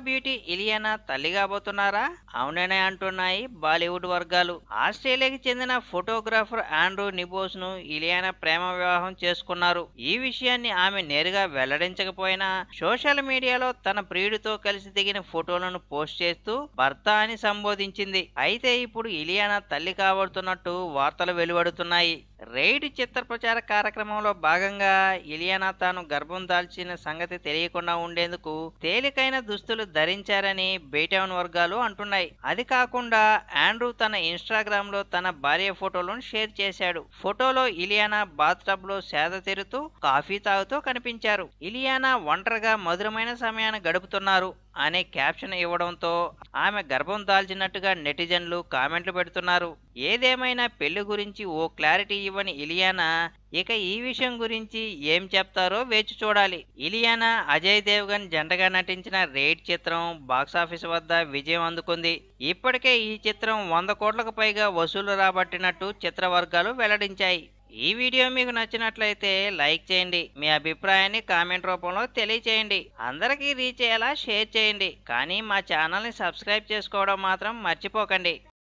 beauty Ileana తల్లి కాబోతున్నారా అవుననే అంటున్నాయి బాలీవుడ్ వర్గాలు ఆస్ట్రేలియాకి చెందిన ఫోటోగ్రాఫర్ ఆండ్రూ నిబోస్ ను ఇలియానా ప్రేమ వివాహం చేసుకున్నారు ఈ విషయాన్ని ఆమె నేరుగా వెల్లడించకపోయినా సోషల్ మీడియాలో తన ప్రియుడితో కలిసి దిగిన ఫోటోలను పోస్ట్ చేస్తూ భర్త అని సంబోధించింది అయితే ఇప్పుడు ఇలియానా తల్లి కాబడుతున్నట్టు వార్తలు వెలువడుతున్నాయి రైడ్ చిత్ర ప్రచార కార్యక్రమంలో భాగంగా ఇలియానా తాను గర్భం దాల్చిన సంగతి తెలియకుండా ఉండేందుకు తేలికైన దుస్తులు ధరించారని బేటౌన్ వర్గాలు అంటున్నాయి అది కాకుండా ఆండ్రూ తన ఇన్స్టాగ్రామ్ లో తన భార్య ఫోటోలను షేర్ చేశాడు ఫోటోలో ఇలియానా బాత్ టబ్ లో సేద తీరుతూ కాఫీ తాగుతూ కనిపించారు ఇలియానా ఒంటరిగా మధురమైన సమయాన్ని గడుపుతున్నారు అనే క్యాప్షన్ ఇవ్వడంతో ఆమె గర్భం దాల్చినట్టుగా నెటిజన్లు కామెంట్లు పెడుతున్నారు ఏదేమైనా పెళ్లి గురించి ఓ క్లారిటీ ఇవ్వని ఇలియానా ఇక ఈ విషయం గురించి ఏం చెప్తారో వేచి చూడాలి ఇలియానా అజయ్ దేవ్గన్ జంటగా నటించిన రేడ్ చిత్రం బాక్సాఫీస్ వద్ద విజయం అందుకుంది ఇప్పటికే ఈ చిత్రం వంద కోట్లకు పైగా వసూలు రాబట్టినట్టు చిత్ర వర్గాలు వెల్లడించాయి ఈ వీడియో మీకు నచ్చినట్లయితే లైక్ చేయండి మీ అభిప్రాయాన్ని కామెంట్ రూపంలో తెలియచేయండి అందరికీ రీచ్ అయ్యేలా షేర్ చేయండి కానీ మా ఛానల్ని సబ్స్క్రైబ్ చేసుకోవడం మాత్రం మర్చిపోకండి